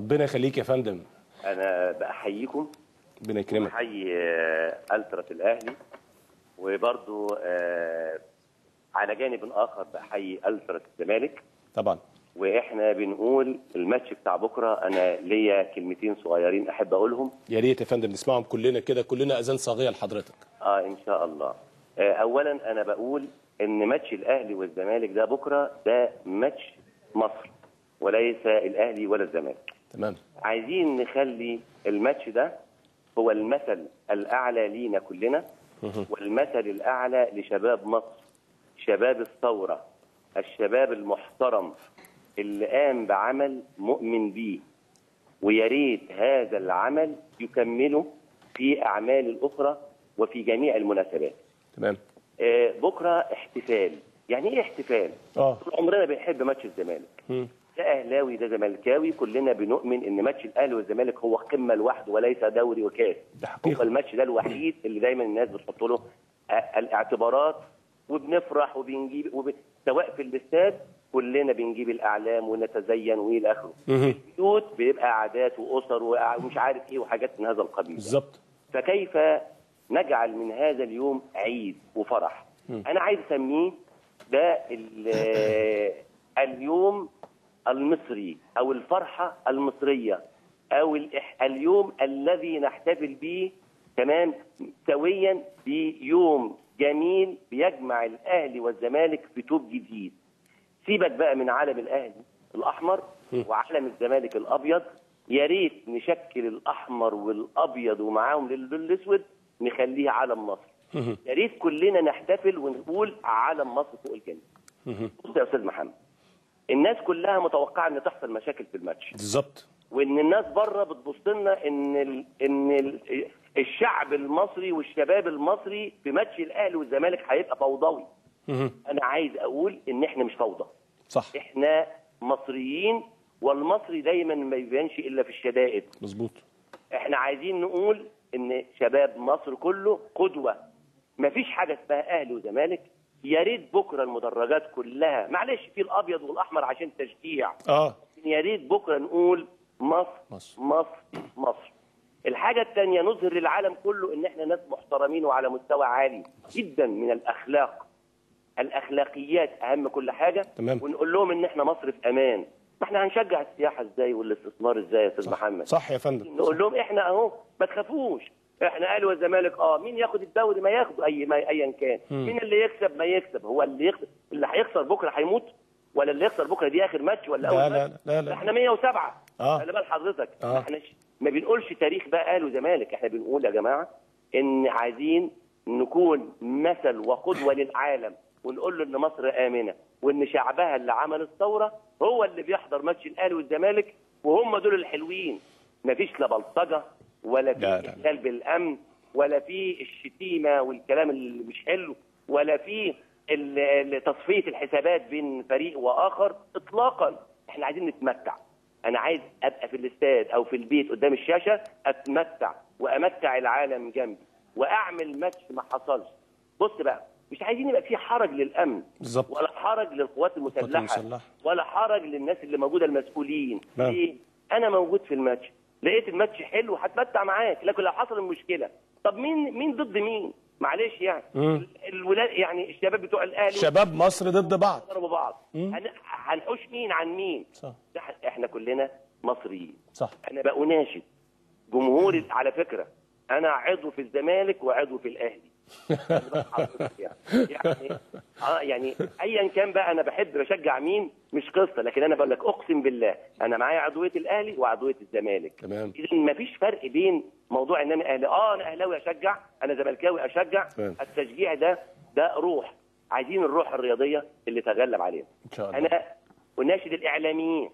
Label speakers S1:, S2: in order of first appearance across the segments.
S1: ربنا يخليك يا فندم
S2: انا بحييكم
S1: ربنا يكرمك
S2: بحيي آه، التراس الاهلي وبرضو آه، على جانب اخر بحيي التراس الزمالك
S1: طبعا
S2: واحنا بنقول الماتش بتاع بكره انا ليا كلمتين صغيرين احب اقولهم
S1: يا ريت يا فندم نسمعهم كلنا كده كلنا اذان صاغيه لحضرتك
S2: اه ان شاء الله آه اولا انا بقول ان ماتش الاهلي والزمالك ده بكره ده ماتش مصر وليس الاهلي ولا الزمالك
S1: تمام
S2: عايزين نخلي الماتش ده هو المثل الاعلى لينا كلنا والمثل الاعلى لشباب مصر شباب الثوره الشباب المحترم اللي قام بعمل مؤمن بيه ويا ريت هذا العمل يكمله في اعمال الاخرى وفي جميع المناسبات
S1: تمام
S2: آه، بكره احتفال يعني ايه احتفال
S1: اه
S2: طول عمرنا بنحب ماتش الزمالك
S1: مم.
S2: ده اهلاوي ده زملكاوي كلنا بنؤمن ان ماتش الاهلي والزمالك هو قمه لوحده وليس دوري وكاس
S1: ده حقيقة.
S2: هو الماتش ده الوحيد اللي دايما الناس بتحط له آه، الاعتبارات وبنفرح وبنجيب وب... سواء في الاستاد كلنا بنجيب الاعلام ونتزين والى اخره
S1: مهم.
S2: البيوت بيبقى عادات واسر وأع- ومش عارف ايه وحاجات من هذا القبيل
S1: بالظبط
S2: فكيف نجعل من هذا اليوم عيد وفرح انا عايز اسميه ده ال- اليوم المصري او الفرحه المصريه او الإح- اليوم الذي نحتفل به تمام سويا بيوم جميل بيجمع الاهلي والزمالك في توب جديد سيبك بقى من علم الاهلي الاحمر وعلم الزمالك الابيض يا ريت نشكل الاحمر والابيض ومعاهم اللون الاسود نخليه علم مصر يا ريت كلنا نحتفل ونقول علم مصر فوق الجميع بص يا استاذ محمد الناس كلها متوقعه ان تحصل مشاكل في الماتش
S1: بالظبط
S2: وان الناس بره بتبص لنا ان ال... ان ال... الشعب المصري والشباب المصري في ماتش الاهلي والزمالك هيبقى فوضوي
S1: مهم.
S2: انا عايز اقول ان احنا مش فوضى
S1: صح
S2: احنا مصريين والمصري دايما ما يبانش الا في الشدائد
S1: مظبوط
S2: احنا عايزين نقول ان شباب مصر كله قدوه مفيش حاجه اسمها اهلي وزمالك يا ريت بكره المدرجات كلها معلش في الابيض والاحمر عشان تشجيع
S1: اه
S2: يا ريت بكره نقول مصر
S1: مصر.
S2: مصر مصر الحاجة الثانية نظهر للعالم كله إن إحنا ناس محترمين وعلى مستوى عالي جدا من الأخلاق الأخلاقيات أهم كل حاجة
S1: تمام.
S2: ونقول لهم إن إحنا مصر في أمان ما إحنا هنشجع السياحة إزاي والاستثمار إزاي يا أستاذ محمد
S1: صح يا فندم
S2: نقول لهم إحنا أهو ما تخافوش إحنا أهلي والزمالك أه مين ياخد الدوري ما ياخد أي ما أيا كان مين اللي يكسب ما يكسب هو اللي يكسب اللي هيخسر بكرة هيموت ولا اللي يخسر بكرة دي آخر ماتش ولا أول
S1: لا
S2: ماتش
S1: لا لا لا.
S2: احنا 107
S1: آه.
S2: خلي بال حضرتك
S1: آه.
S2: احنا ش- ما بنقولش تاريخ بقى اهلي وزمالك احنا بنقول يا جماعه ان عايزين نكون مثل وقدوه للعالم ونقول له ان مصر امنه وان شعبها اللي عمل الثوره هو اللي بيحضر ماتش الاهلي والزمالك وهم دول الحلوين مفيش لا بلطجه ولا في
S1: لا، لا، لا.
S2: احتلال بالامن ولا في الشتيمه والكلام اللي مش حلو ولا في ال- ال- تصفيه الحسابات بين فريق واخر اطلاقا احنا عايزين نتمتع انا عايز ابقى في الاستاد او في البيت قدام الشاشه اتمتع وامتع العالم جنبي واعمل ماتش ما حصلش بص بقى مش عايزين يبقى في حرج للامن
S1: بالظبط.
S2: ولا حرج للقوات المسلحه
S1: المسلحة.
S2: ولا حرج للناس اللي موجوده المسؤولين
S1: نعم.
S2: ليه؟ انا موجود في الماتش لقيت الماتش حلو هتمتع معاك لكن لو حصل المشكله طب مين مين ضد مين معلش يعني
S1: مم.
S2: الولاد يعني الشباب بتوع الاهلي
S1: شباب مصر ضد بعض
S2: ضربوا بعض
S1: مم.
S2: هن- هنحوش مين عن مين
S1: صح
S2: إح- احنا كلنا مصريين
S1: صح
S2: انا بقى اناشد جمهور ال- على فكره انا عضو في الزمالك وعضو في الاهلي يعني يعني اه يعني ايا كان بقى انا بحب بشجع مين مش قصه لكن انا بقول لك اقسم بالله انا معايا عضويه الاهلي وعضويه الزمالك
S1: تمام.
S2: اذا مفيش فرق بين موضوع ان انا اهلي اه انا اهلاوي اشجع انا زملكاوي اشجع
S1: تمام.
S2: التشجيع ده ده روح عايزين الروح الرياضيه اللي تغلب علينا
S1: ان شاء الله
S2: انا اناشد الاعلاميين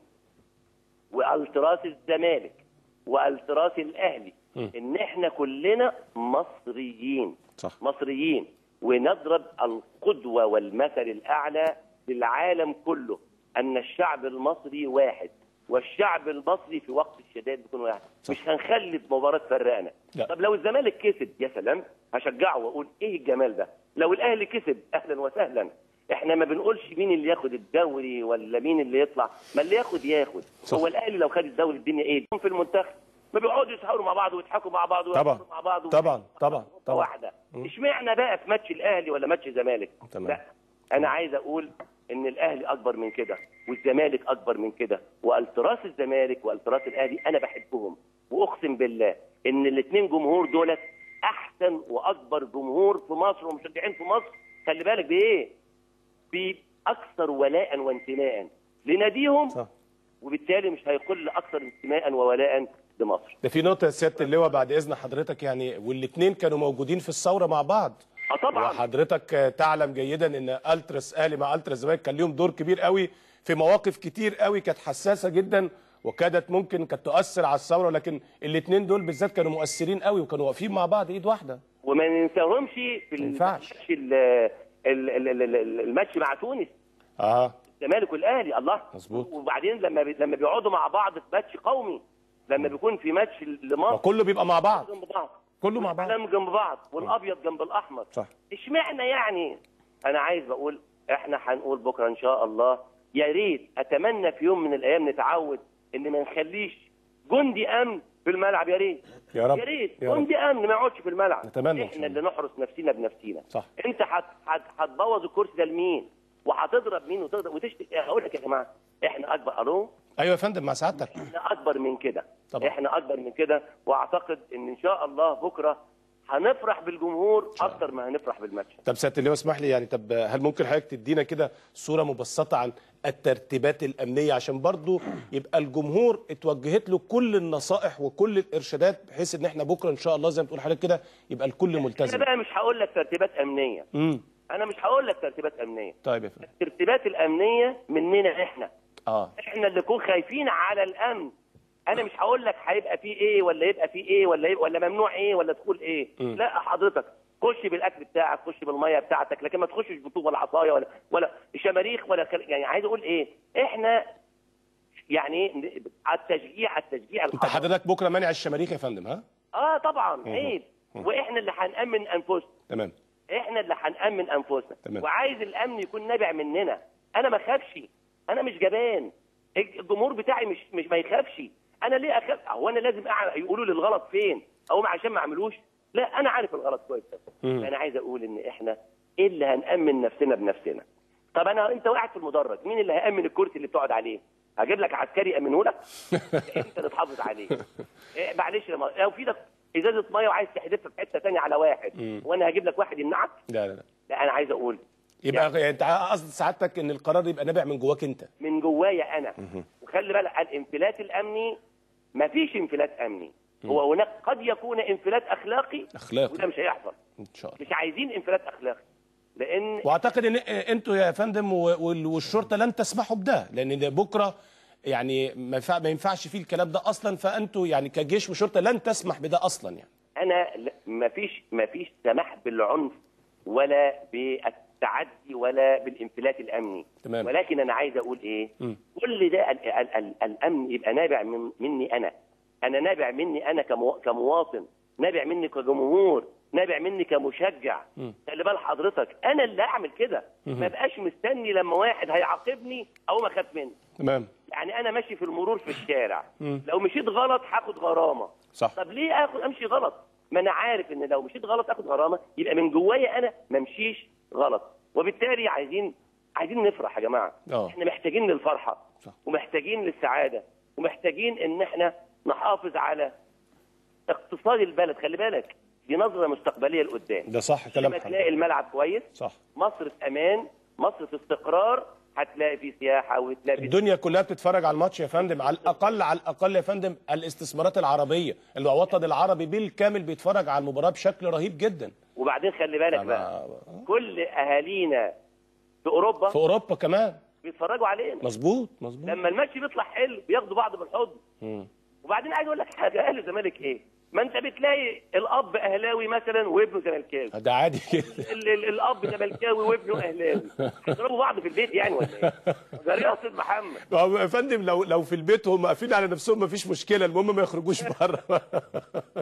S2: والتراس الزمالك والتراس الاهلي
S1: م.
S2: ان احنا كلنا مصريين
S1: صح.
S2: مصريين ونضرب القدوه والمثل الاعلى للعالم كله ان الشعب المصري واحد والشعب المصري في وقت الشدائد بيكون واحد
S1: صح.
S2: مش هنخلي مباراه تفرقنا
S1: لا.
S2: طب لو الزمالك كسب يا سلام هشجعه واقول ايه الجمال ده لو الاهلي كسب اهلا وسهلا احنا ما بنقولش مين اللي ياخد الدوري ولا مين اللي يطلع ما اللي ياخد ياخد
S1: صح.
S2: هو الاهلي لو خد الدوري الدنيا ايه في المنتخب ما بيقعدوا يسهروا مع بعض ويضحكوا مع بعض
S1: طبعا.
S2: ويهزروا مع بعض
S1: طبعا طبعا
S2: طبعا
S1: طبعا
S2: واحده اشمعنى بقى في ماتش الاهلي ولا ماتش الزمالك
S1: تمام.
S2: لا انا عايز اقول ان الاهلي اكبر من كده والزمالك اكبر من كده والتراس الزمالك والتراس الاهلي انا بحبهم واقسم بالله ان الاثنين جمهور دولت احسن واكبر جمهور في مصر ومشجعين في مصر خلي بالك بايه باكثر ولاء وانتماء لناديهم
S1: صح
S2: وبالتالي مش هيقل اكثر انتماء وولاء لمصر
S1: ده في نقطه يا سياده اللواء بعد اذن حضرتك يعني والاثنين كانوا موجودين في الثوره مع بعض
S2: اه طبعا
S1: وحضرتك تعلم جيدا ان التراس اهلي مع التراس الزمالك كان ليهم دور كبير قوي في مواقف كتير قوي كانت حساسه جدا وكادت ممكن كانت تؤثر على الثوره لكن الاثنين دول بالذات كانوا مؤثرين قوي وكانوا واقفين مع بعض ايد واحده
S2: وما ننساهمش في
S1: ما ينفعش.
S2: الماتش ال- ال- ال- ال- ال- الماتش مع تونس
S1: اه
S2: الزمالك والاهلي الله
S1: مظبوط.
S2: وبعدين لما بي... لما بيقعدوا مع بعض في ماتش قومي لما بيكون في ماتش لمصر
S1: وكله بيبقى مع بعض
S2: جنب بعض
S1: كله مع بعض
S2: والأحلام جنب بعض والابيض جنب الاحمر
S1: صح
S2: اشمعنى يعني انا عايز بقول احنا هنقول بكره ان شاء الله يا ريت اتمنى في يوم من الايام نتعود ان ما نخليش جندي امن في الملعب يا ريت
S1: يا رب
S2: يا ريت
S1: يا رب.
S2: جندي امن ما يقعدش في الملعب
S1: نتمنى إن شاء
S2: احنا
S1: الله.
S2: اللي نحرس نفسينا بنفسينا
S1: صح.
S2: انت هت- هت- هتبوظ الكرسي ده لمين وهتضرب مين وتضرب وتشتكي هقول لك يا جماعه احنا اكبر الو
S1: ايوه يا فندم مع سعادتك
S2: احنا اكبر من كده
S1: طبعا.
S2: احنا اكبر من كده واعتقد ان ان شاء الله بكره هنفرح بالجمهور اكتر ما هنفرح بالماتش
S1: طب سياده اللواء اسمح لي يعني طب هل ممكن حضرتك تدينا كده صوره مبسطه عن الترتيبات الامنيه عشان برضو يبقى الجمهور اتوجهت له كل النصائح وكل الارشادات بحيث ان احنا بكره ان شاء الله زي ما بتقول حضرتك كده يبقى الكل
S2: انا
S1: ملتزم
S2: بقى مش هقول لك ترتيبات امنيه
S1: امم
S2: انا مش هقول لك ترتيبات امنيه
S1: طيب يا فندم
S2: الترتيبات الامنيه مننا احنا
S1: اه
S2: احنا اللي نكون خايفين على الامن انا مش هقول لك هيبقى فيه ايه ولا يبقى فيه ايه ولا يبقى ولا ممنوع ايه ولا تقول ايه
S1: م.
S2: لا حضرتك خش بالاكل بتاعك خش بالميه بتاعتك لكن ما تخشش بطوب ولا عصايه ولا ولا شماريخ ولا كل... يعني عايز اقول ايه احنا يعني إيه؟ على التشجيع على التشجيع
S1: انت
S2: الحضاري.
S1: حضرتك بكره مانع الشماريخ يا فندم ها
S2: اه طبعا عيب واحنا اللي هنامن انفسنا
S1: تمام
S2: احنا اللي هنامن انفسنا
S1: تمام.
S2: وعايز الامن يكون نابع مننا انا ما اخافش انا مش جبان الجمهور بتاعي مش مش ما يخافش انا ليه اخاف هو انا لازم أع- يقولوا لي الغلط فين او عشان ما اعملوش لا انا عارف الغلط كويس
S1: مم.
S2: انا عايز اقول ان احنا ايه اللي هنامن نفسنا بنفسنا طب انا انت قاعد في المدرج مين اللي هيامن الكرسي اللي بتقعد عليه هجيب لك عسكري يامنه لك انت اللي تحافظ عليه إيه معلش لما- لو في لك ازازه ميه وعايز تحدفها في حته ثانيه على واحد وانا هجيب لك واحد يمنعك
S1: لا لا لا
S2: لا انا عايز اقول
S1: يبقى يعني انت قصد سعادتك ان القرار يبقى نابع من جواك انت
S2: من جوايا انا وخلي بالك الانفلات الامني ما فيش انفلات امني هو هناك قد يكون انفلات اخلاقي
S1: أخلاقي.
S2: وده مش هيحصل
S1: ان شاء الله
S2: مش عايزين انفلات اخلاقي لان
S1: واعتقد ان انتوا يا فندم و- وال- والشرطه لن تسمحوا بده لان ده بكره يعني ما ينفع- ما ينفعش فيه الكلام ده اصلا فانتوا يعني كجيش وشرطه لن تسمح بده اصلا يعني
S2: انا ما فيش ما فيش سماح بالعنف ولا بالتعدي ولا بالانفلات الامني
S1: تمام.
S2: ولكن انا عايز اقول ايه
S1: مم.
S2: كل ده ال ال ال الامن يبقى نابع من مني انا انا نابع مني انا كمو كمواطن نابع مني كجمهور نابع مني كمشجع خلي بال حضرتك انا اللي اعمل كده ما بقاش مستني لما واحد هيعاقبني او ما اخاف منه
S1: تمام
S2: يعني انا ماشي في المرور في الشارع لو مشيت غلط هاخد غرامه
S1: صح.
S2: طب ليه اخد امشي غلط ما انا عارف ان لو مشيت غلط اخد غرامه يبقى من جوايا انا ما امشيش غلط وبالتالي عايزين عايزين نفرح يا جماعه
S1: آه.
S2: احنا محتاجين للفرحه
S1: صح.
S2: ومحتاجين للسعاده ومحتاجين ان احنا نحافظ على اقتصاد البلد خلي بالك دي نظره مستقبليه لقدام
S1: ده صح كلام
S2: لما تلاقي
S1: حضرتك
S2: الملعب كويس
S1: صح
S2: مصر في امان مصر في استقرار هتلاقي في سياحه وتلاقي في
S1: الدنيا كلها بتتفرج على الماتش يا فندم على الاقل على الاقل يا فندم الاستثمارات العربيه الوطن العربي بالكامل بيتفرج على المباراه بشكل رهيب جدا
S2: وبعدين خلي بالك بقى كل اهالينا في اوروبا
S1: في اوروبا كمان
S2: بيتفرجوا علينا
S1: مظبوط مظبوط
S2: لما الماتش بيطلع حلو بياخدوا بعض بالحضن
S1: مم.
S2: وبعدين عايز اقول لك حاجه اهلي الزمالك ايه ما انت بتلاقي الاب اهلاوي مثلا وابنه زملكاوي
S1: ده عادي كده
S2: ال- ال- الاب زملكاوي وابنه اهلاوي هيضربوا بعض في البيت يعني ولا ايه؟ ده ليه يا استاذ محمد
S1: ما هو يا فندم لو لو في البيت هم قافلين على نفسهم ما فيش مشكله المهم ما يخرجوش بره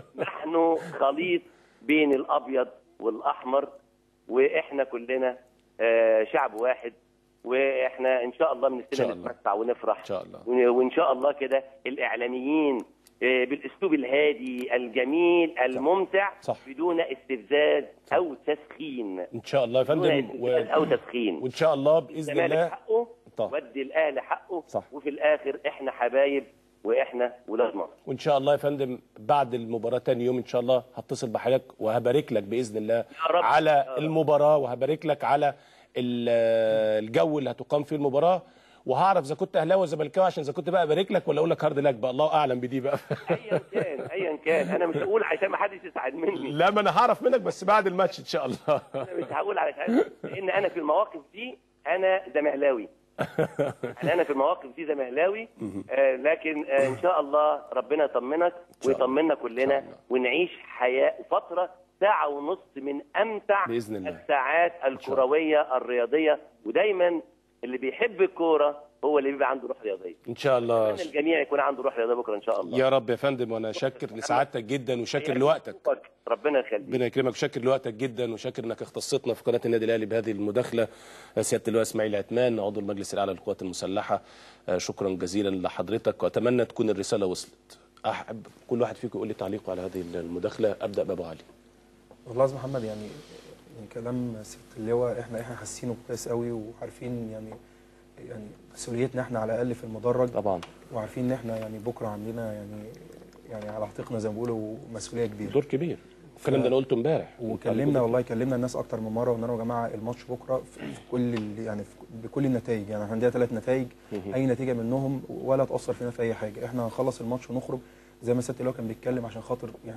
S2: نحن خليط بين الابيض والاحمر واحنا كلنا آه، شعب واحد واحنا ان شاء الله
S1: شاء
S2: بنستنى
S1: الله.
S2: نتمتع ونفرح
S1: إن شاء الله.
S2: ون- وان شاء الله كده الاعلاميين آه، بالاسلوب الهادي الجميل الممتع
S1: صح.
S2: بدون استفزاز او تسخين
S1: ان شاء الله يا
S2: بدون
S1: فندم
S2: استفزاز او تسخين
S1: وان شاء الله باذن
S2: الزمالك
S1: الله
S2: حقه
S1: طبعا.
S2: ودي الاهلي حقه
S1: صح.
S2: وفي الاخر احنا حبايب واحنا ولاد مصر
S1: وان شاء الله يا فندم بعد المباراه تاني يوم ان شاء الله هتصل بحضرتك وهبارك لك باذن الله
S2: رب.
S1: على
S2: يا رب.
S1: المباراه وهبارك لك على ال- الجو اللي هتقام فيه المباراه وهعرف اذا كنت اهلاوي ولا زملكاوي عشان اذا كنت بقى ابارك لك ولا اقول لك هارد لك بقى الله اعلم بدي بقى
S2: ايا كان ايا كان انا مش هقول عشان ما حدش يزعل مني
S1: لا ما انا هعرف منك بس بعد الماتش ان شاء الله
S2: انا مش هقول علشان لان انا في المواقف دي انا زمهلاوي يعني انا في المواقف دي زمهلاوي آه لكن آه ان شاء الله ربنا يطمنك
S1: شاء الله.
S2: ويطمنا
S1: إن
S2: كلنا
S1: شاء الله.
S2: ونعيش حياه فتره ساعه ونص من امتع
S1: بإذن الله.
S2: الساعات الكرويه الرياضيه ودايما اللي بيحب الكوره هو اللي بيبقى عنده روح رياضيه
S1: ان شاء الله
S2: أتمنى الجميع يكون عنده روح رياضيه بكره ان شاء الله
S1: يا رب يا فندم وانا شاكر لسعادتك جدا وشاكر لوقتك
S2: ربنا يخليك
S1: ربنا يكرمك شاكر لوقتك جدا وشاكر انك اختصتنا في قناه النادي الاهلي بهذه المداخله سياده اللواء اسماعيل عثمان عضو المجلس الاعلى للقوات المسلحه آه، شكرا جزيلا لحضرتك واتمنى تكون الرساله وصلت احب كل واحد فيكم يقول لي تعليقه على هذه المداخله ابدا بابو علي
S3: والله يا أستاذ محمد يعني يعني كلام سياده اللواء احنا احنا حاسينه كويس قوي وعارفين يعني يعني مسؤوليتنا احنا على الاقل في المدرج
S1: طبعا
S3: وعارفين ان احنا يعني بكره عندنا يعني يعني على عاتقنا زي ما بيقولوا مسؤوليه كبيره
S1: دور كبير الكلام ده انا قلته امبارح
S3: وكلمنا والله كلمنا الناس اكتر من مره وقلنا لهم يا جماعه الماتش بكره في في كل ال- يعني في بكل النتائج يعني احنا عندنا ثلاث نتائج اي نتيجه منهم ولا تاثر فينا في اي حاجه احنا هنخلص الماتش ونخرج زي ما سياده اللواء كان بيتكلم عشان خاطر يعني